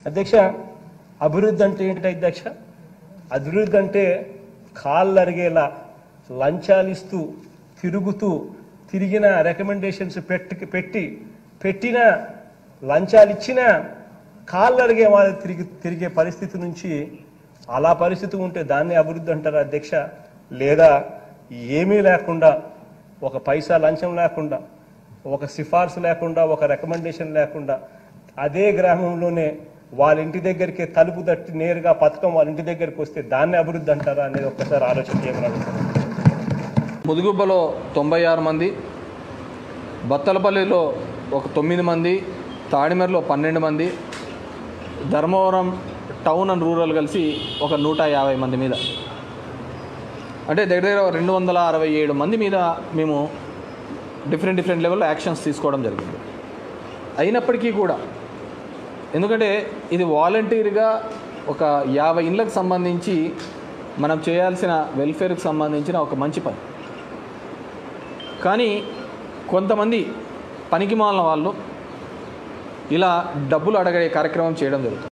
అధ్యక్ష అభివృద్ధి అంటే ఏంటి అధ్యక్ష అభివృద్ధి అంటే కాళ్ళు అరిగేలా లంచాలు ఇస్తూ తిరుగుతూ తిరిగిన రికమెండేషన్స్ పెట్టి పెట్టి పెట్టిన లంచాలు ఇచ్చిన కాళ్ళు అరిగే వాళ్ళు తిరిగి తిరిగే పరిస్థితి నుంచి అలా పరిస్థితి ఉంటే దాన్ని అభివృద్ధి అంటారా అధ్యక్ష లేదా ఏమీ లేకుండా ఒక పైసా లంచం లేకుండా ఒక సిఫార్సు లేకుండా ఒక రికమెండేషన్ లేకుండా అదే గ్రామంలోనే వాళ్ళ ఇంటి దగ్గరికి తలుపు తట్టి నేరుగా పథకం వాళ్ళ ఇంటి దగ్గరికి వస్తే దాన్ని అభివృద్ధి అంటారా అనేది ఒక్కసారి ఆలోచన చేయమని అడుగుతున్నాను. ముదుగుబ్బలో తొంభై ఆరు మంది బత్తలపల్లిలో ఒక తొమ్మిది మంది తాడిమెరలో పన్నెండు మంది ధర్మవరం టౌన్ అండ్ రూరల్ కలిసి ఒక నూట యాభై మంది మీద అంటే దగ్గర దగ్గర రెండు వందల అరవై ఏడు మంది మీద మేము డిఫరెంట్ డిఫరెంట్ లెవెల్లో యాక్షన్స్ తీసుకోవడం జరిగింది అయినప్పటికీ కూడా ఎందుకంటే ఇది వాలంటీర్గా ఒక యాభై ఇండ్లకు సంబంధించి మనం చేయాల్సిన వెల్ఫేర్కి సంబంధించిన ఒక మంచి పని కానీ కొంతమంది పనికి మాలిన వాళ్ళు ఇలా డబ్బులు అడగే కార్యక్రమం చేయడం జరుగుతుంది